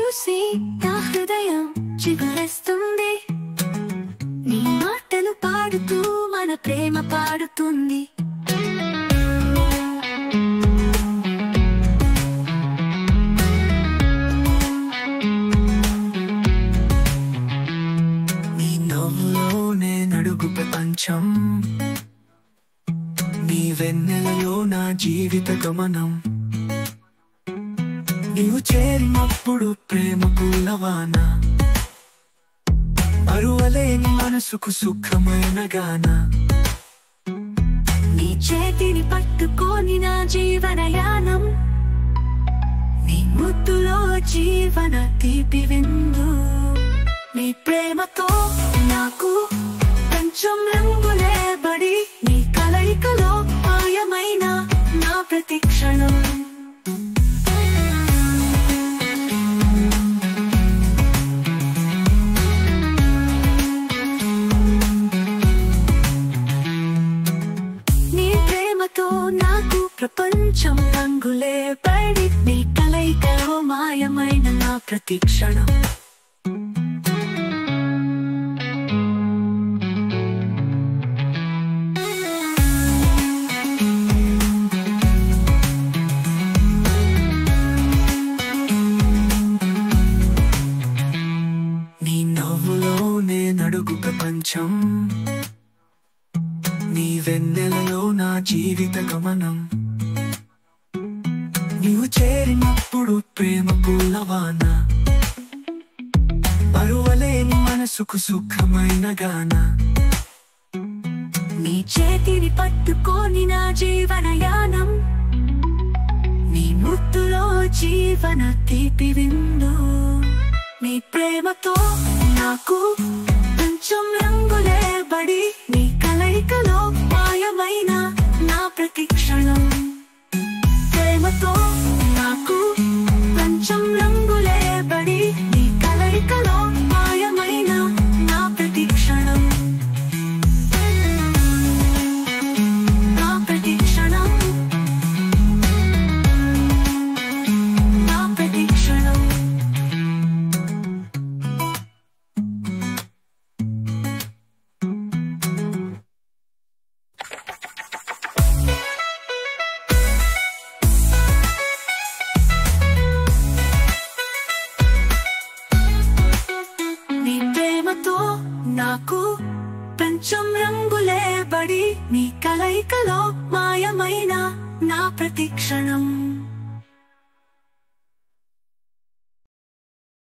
చూసి నా హృదయం చిగురేస్తుంది నీ మాటలు పాడుతూ మన ప్రేమ పాడుతుంది నీ నవ్వులోనే నడుగు ప్రపంచం నీ వెన్నెలలో నా జీవిత గమనం నీవు చేరినప్పుడు ప్రేమ పూలవాన అరువలేని మనసుకు సుఖమైన గాన నీ చేతిని పట్టుకొని నా జీవనయానం నీ ముద్దులో జీవన తీపి విందు నీ ప్రేమతో నాకు కొంచెం రంగులే బడి నీ కలయికలో మాయమైన నా ప్రతి క్షణం నీ ప్రేమతో నాకు ప్రపంచం రంగులే పడి నీ కలయికలో మాయమైన నా ప్రతి క్షణం నీ నవ్వులోనే నడుగు ప్రపంచం నీ వెన్నెలలో నా జీవిత గమనం నీవు చేరినప్పుడు ప్రేమ పూలవాన పరువలేని మనసుకు సుఖమైన గాన నీ చేతిని పట్టుకొని నా జీవనయానం నీ ముద్దులో జీవన తీపి విందు నీ ప్రేమతో నాకు కొంచెం రంగులే బడి నీ కలయికలో మాయమైన నా ప్రతి క్షణం ప్రేమతో నాకు కొంచెం రంగులే బడి నీ కలయికలో మాయమైన నా ప్రతి క్షణం నా ప్రతి క్షణం నా ప్రతి క్షణం నీ ప్రేమతో నాకు పెంచం రంగులే బడి నీ కలయికలో మాయమైన నా ప్రతి క్షణం